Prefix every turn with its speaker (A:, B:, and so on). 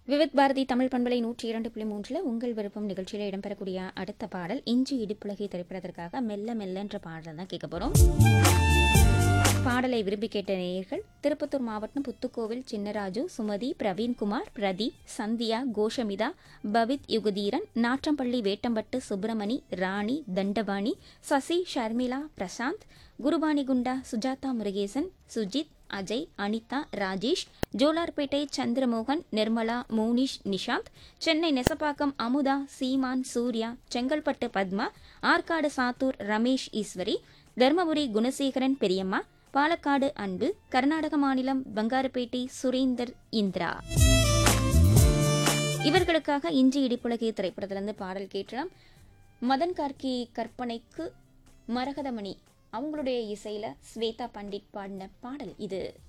A: விவித் பாரதி தமிழ் பண்பலை நூற்றி இரண்டு புள்ளி மூன்றில் உங்கள் விருப்பம் நிகழ்ச்சியில் இடம்பெறக்கூடிய அடுத்த பாடல் இஞ்சி இடுப்புலகை திரைப்படத்திற்காக மெல்ல மெல்லன்ற பாடல் தான் கேட்க போகிறோம் பாடலை விரும்பி கேட்ட நேயர்கள் திருப்பத்தூர் மாவட்டம் புத்துக்கோவில் சின்னராஜு சுமதி பிரவீன்குமார் பிரதீப் சந்தியா கோஷமிதா பவித் யுகதீரன் நாற்றம்பள்ளி வேட்டம்பட்டு சுப்பிரமணி ராணி தண்டபாணி சசி ஷர்மிளா பிரசாந்த் குருபானிகுண்டா சுஜாதா முருகேசன் சுஜித் அஜய் அனிதா ராஜேஷ் ஜோலார்பேட்டை சந்திரமோகன் நிர்மலா மோனிஷ் நிஷாந்த் சென்னை நெசப்பாக்கம் அமுதா சீமான் சூர்யா செங்கல்பட்டு பத்மா ஆற்காடு சாத்தூர் ரமேஷ் ஈஸ்வரி தர்மபுரி குணசேகரன் பெரியம்மா பாலக்காடு அன்பு கர்நாடக மாநிலம் பங்காருப்பேட்டை சுரேந்தர் இந்திரா இவர்களுக்காக இஞ்சி இடிப்புலகை திரைப்படத்திலிருந்து பாடல் கேட்டலாம் மதன் கார்கி கற்பனைக்கு மரகதமணி அவங்களுடைய இசையில ஸ்வேதா பண்டிட் பாடின பாடல் இது